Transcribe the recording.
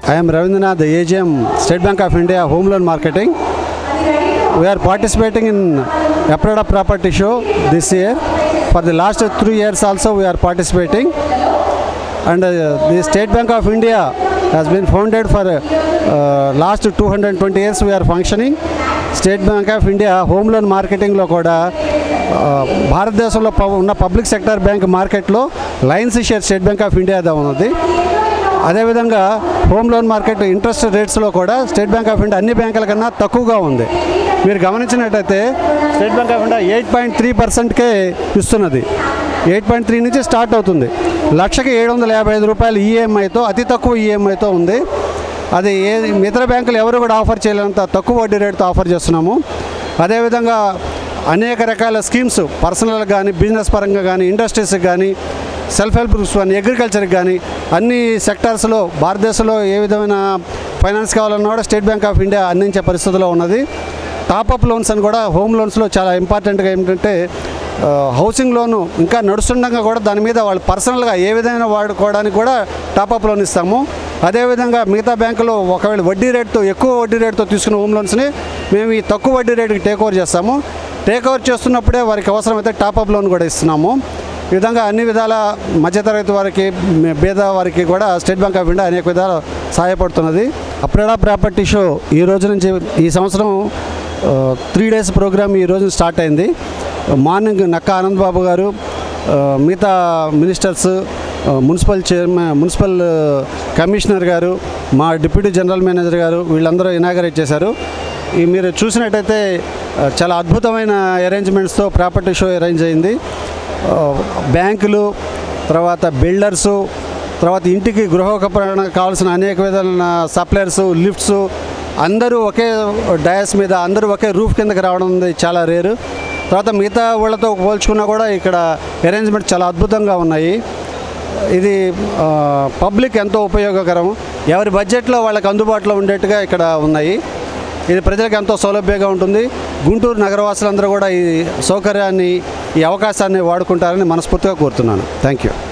I am Ravindranath, the AGM, State Bank of India Home Loan Marketing. We are participating in Aprada Property Show this year. For the last three years also we are participating. And uh, the State Bank of India has been founded for uh, last 220 years we are functioning. State bank of India home loan మార్కెటింగ్లో కూడా ఆ, భారతదేశంలో ప- ఉన్న public sector bank మార్కెట్లో lion's share state bank of ఇండియాదా ఉన్నది అదేవిధంగా హోమ్ లోన్ మార్కెట్ ఇంట్రెస్ట్ రేట్స్లో కూడా స్టేట్ బ్యాంక్ ఆఫ్ ఇండియా అన్ని బ్యాంకుల కన్నా తక్కువగా ఉంది మీరు గమనించినట్టయితే state bank of India eight point three పర్సెంట్కే ఇస్తున్నది ఎయిట్ పాయింట్ త్రీ నుంచి స్టార్ట్ అవుతుంది లక్షకి ఏడు వందల యాభై ఐదు రూపాయలు ఈఎంఐతో అతి తక్కువ ఈఎంఐతో ఉంది అది ఏ ఇతర బ్యాంకులు ఎవరు కూడా ఆఫర్ చేయలేనంత తక్కువ వడ్డీ రేటుతో ఆఫర్ చేస్తున్నాము అదేవిధంగా అనేక రకాల స్కీమ్స్ పర్సనల్ కానీ బిజినెస్ పరంగా కానీ ఇండస్ట్రీస్కి కానీ సెల్ఫ్ హెల్ప్ గ్రూప్స్ కానీ అగ్రికల్చర్కి కానీ అన్ని సెక్టార్స్లో భారతదేశంలో ఏ విధమైన ఫైనాన్స్ కావాలన్నా కూడా స్టేట్ బ్యాంక్ ఆఫ్ ఇండియా అందించే పరిస్థితిలో ఉన్నది టాపప్ లోన్స్ అని కూడా హోమ్ లోన్స్లో చాలా ఇంపార్టెంట్గా ఏమిటంటే ఆ, హౌసింగ్ లోను ఇంకా నడుస్తుండగా కూడా దాని మీద వాళ్ళు పర్సనల్గా ఏ విధంగా వాడుకోవడానికి కూడా టాపప్ లోన్ ఇస్తాము అదేవిధంగా మిగతా బ్యాంకులో ఒకవేళ వడ్డీ రేటుతో ఎక్కువ వడ్డీ రేటుతో తీసుకున్న హోమ్ లోన్స్ని మేము ఈ తక్కువ వడ్డీ రేటుకి టేక్ ఓవర్ చేస్తాము టేక్ ఓవర్ చేస్తున్నప్పుడే వారికి అవసరమైతే టాపప్ లోన్ కూడా ఇస్తున్నాము ఈ విధంగా అన్ని విధాల మధ్యతరగతి వారికి మే- పేద వారికి కూడా స్టేట్ బ్యాంక్ ఆఫ్ ఇండియా అనేక విధాలు సహాయపడుతున్నది అప్రేడా ప్రాపర్టీ షో ఈ రోజు నుంచి ఈ సంవత్సరం త్రీ డేస్ ప్రోగ్రామ్ ఈ రోజు స్టార్ట్ అయింది మార్నింగ్ నక్క ఆనంద్ బాబు గారు ఆ, మిగతా మినిస్టర్స్ ఆ, మున్సిపల్ చైర్మన్ మున్సిపల్ ఆ, కమిషనర్ గారు మా డిప్యూటీ జనరల్ మేనేజర్ గారు వీళ్ళందరూ ఇనాగరేట్ చేశారు ఈ మీరు చూసినట్టయితే ఆ, చాలా అద్భుతమైన అరేంజ్మెంట్స్తో ప్రాపర్టీ షో అరేంజ్ అయింది ఆ, బ్యాంకులు తర్వాత బిల్డర్సు తర్వాత ఇంటికి గృహోపకరణ కావాల్సిన అనేక విధాలైన సప్లయర్స్ లిఫ్ట్స్ అందరూ ఒకే డయాస్ మీద అందరూ ఒకే రూఫ్ కిందకి రావడం ఉంది చాలా రేరు తర్వాత మిగతా వాళ్ళతో పోల్చుకున్నా కూడా ఇక్కడ అరేంజ్మెంట్ చాలా అద్భుతంగా ఉన్నాయి ఇది ఆ, పబ్లిక్ ఎంతో ఉపయోగకరం ఎవరి బడ్జెట్లో వాళ్ళకి అందుబాటులో ఉండేట్టుగా ఇక్కడ ఉన్నాయి ఇది ప్రజలకు ఎంతో సౌలభ్యంగా ఉంటుంది గుంటూరు నగరవాసులందరూ కూడా ఈ సౌకర్యాన్ని ఈ అవకాశాన్ని వాడుకుంటారని మనస్ఫూర్తిగా కోరుతున్నాను థ్యాంక్ యూ